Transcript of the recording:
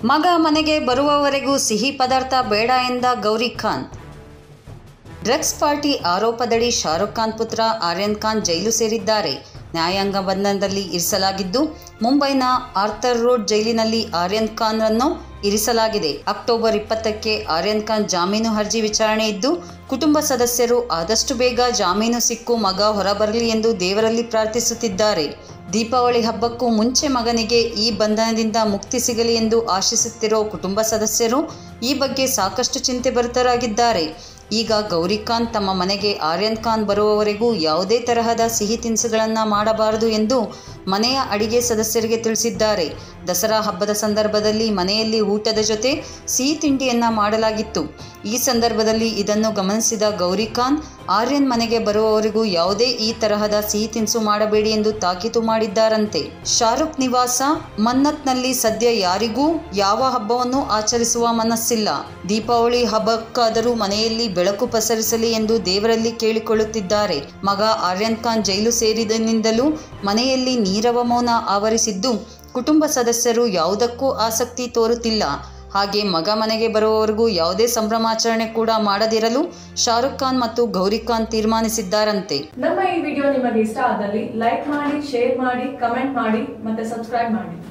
ಮಗ ಮನೆಗೆ ಬರುವವರೆಗೂ ಸಿಹಿ ಪದಾರ್ಥ ಬೇಡ ಎಂದ ಗೌರಿ ಖಾನ್ ಡ್ರಗ್ಸ್ ಪಾರ್ಟಿ ಆರೋಪದಡಿ ಶಾರುಖ್ ಖಾನ್ ಪುತ್ರ ಆರ್ಯನ್ ಖಾನ್ ಜೈಲು ಸೇರಿದ್ದಾರೆ ನ್ಯಾಯಾಂಗ ಬಂಧನದಲ್ಲಿ ಇರಿಸಲಾಗಿದ್ದು ಮುಂಬೈನ ಆರ್ಥರ್ ರೋಡ್ ಜೈಲಿನಲ್ಲಿ ಆರ್ಯನ್ ಖಾನ್ರನ್ನು ಇರಿಸಲಾಗಿದೆ ಅಕ್ಟೋಬರ್ ಇಪ್ಪತ್ತಕ್ಕೆ ಆರ್ಯನ್ ಖಾನ್ ಜಾಮೀನು ಅರ್ಜಿ ವಿಚಾರಣೆ ಇದ್ದು ಕುಟುಂಬ ಸದಸ್ಯರು ಆದಷ್ಟು ಬೇಗ ಜಾಮೀನು ಸಿಕ್ಕು ಮಗ ಹೊರಬರಲಿ ಎಂದು ದೇವರಲ್ಲಿ ಪ್ರಾರ್ಥಿಸುತ್ತಿದ್ದಾರೆ ದೀಪಾವಳಿ ಹಬ್ಬಕ್ಕೂ ಮುಂಚೆ ಮಗನಿಗೆ ಈ ಬಂಧನದಿಂದ ಮುಕ್ತಿ ಸಿಗಲಿ ಎಂದು ಆಶಿಸುತ್ತಿರೋ ಕುಟುಂಬ ಸದಸ್ಯರು ಈ ಬಗ್ಗೆ ಸಾಕಷ್ಟು ಚಿಂತೆ ಭರಿತರಾಗಿದ್ದಾರೆ ಈಗ ಗೌರಿ ಖಾನ್ ತಮ್ಮ ಮನೆಗೆ ಆರ್ಯನ್ ಖಾನ್ ಬರುವವರೆಗೂ ಯಾವುದೇ ತರಹದ ಸಿಹಿ ತಿನಿಸುಗಳನ್ನು ಮಾಡಬಾರದು ಎಂದು ಮನೆಯ ಅಡಿಗೆ ಸದಸ್ಯರಿಗೆ ತಿಳಿಸಿದ್ದಾರೆ ದಸರಾ ಹಬ್ಬದ ಸಂದರ್ಭದಲ್ಲಿ ಮನೆಯಲ್ಲಿ ಊಟದ ಜೊತೆ ಸಿಹಿ ತಿಂಡಿಯನ್ನ ಮಾಡಲಾಗಿತ್ತು ಈ ಸಂದರ್ಭದಲ್ಲಿ ಇದನ್ನು ಗಮನಿಸಿದ ಗೌರಿ ಖಾನ್ ಆರ್ಯನ್ ಮನೆಗೆ ಬರುವವರೆಗೂ ಯಾವುದೇ ಈ ತರಹದ ಸಿಹಿ ತಿನಿಸು ಮಾಡಬೇಡಿ ಎಂದು ತಾಕೀತು ಮಾಡಿದ್ದಾರಂತೆ ಶಾರುಖ್ ನಿವಾಸ ಮನ್ನತ್ನಲ್ಲಿ ಸದ್ಯ ಯಾರಿಗೂ ಯಾವ ಹಬ್ಬವನ್ನು ಆಚರಿಸುವ ಮನಸ್ಸಿಲ್ಲ ದೀಪಾವಳಿ ಹಬ್ಬಕ್ಕಾದರೂ ಮನೆಯಲ್ಲಿ ಬೆಳಕು ಪಸರಿಸಲಿ ಎಂದು ದೇವರಲ್ಲಿ ಕೇಳಿಕೊಳ್ಳುತ್ತಿದ್ದಾರೆ ಮಗ ಆರ್ಯನ್ ಖಾನ್ ಜೈಲು ಸೇರಿದನಿಂದಲೂ ಮನೆಯಲ್ಲಿ ನೀರವ ಮೌನ ಆವರಿಸಿದ್ದು ಕುಟುಂಬ ಸದಸ್ಯರು ಯಾವುದಕ್ಕೂ ಆಸಕ್ತಿ ತೋರುತ್ತಿಲ್ಲ ಹಾಗೆ ಮಗ ಮನೆಗೆ ಬರುವವರೆಗೂ ಯಾವುದೇ ಸಂಭ್ರಮಾಚರಣೆ ಕೂಡ ಮಾಡದಿರಲು ಶಾರುಖ್ ಖಾನ್ ಮತ್ತು ಗೌರಿ ಖಾನ್ ತೀರ್ಮಾನಿಸಿದ್ದಾರಂತೆ ನಮ್ಮ ಈ ವಿಡಿಯೋ ನಿಮಗೆ ಇಷ್ಟ ಆದಲ್ಲಿ ಲೈಕ್ ಮಾಡಿ ಶೇರ್ ಮಾಡಿ ಕಮೆಂಟ್ ಮಾಡಿ ಮತ್ತೆ ಸಬ್ಸ್ಕ್ರೈಬ್ ಮಾಡಿ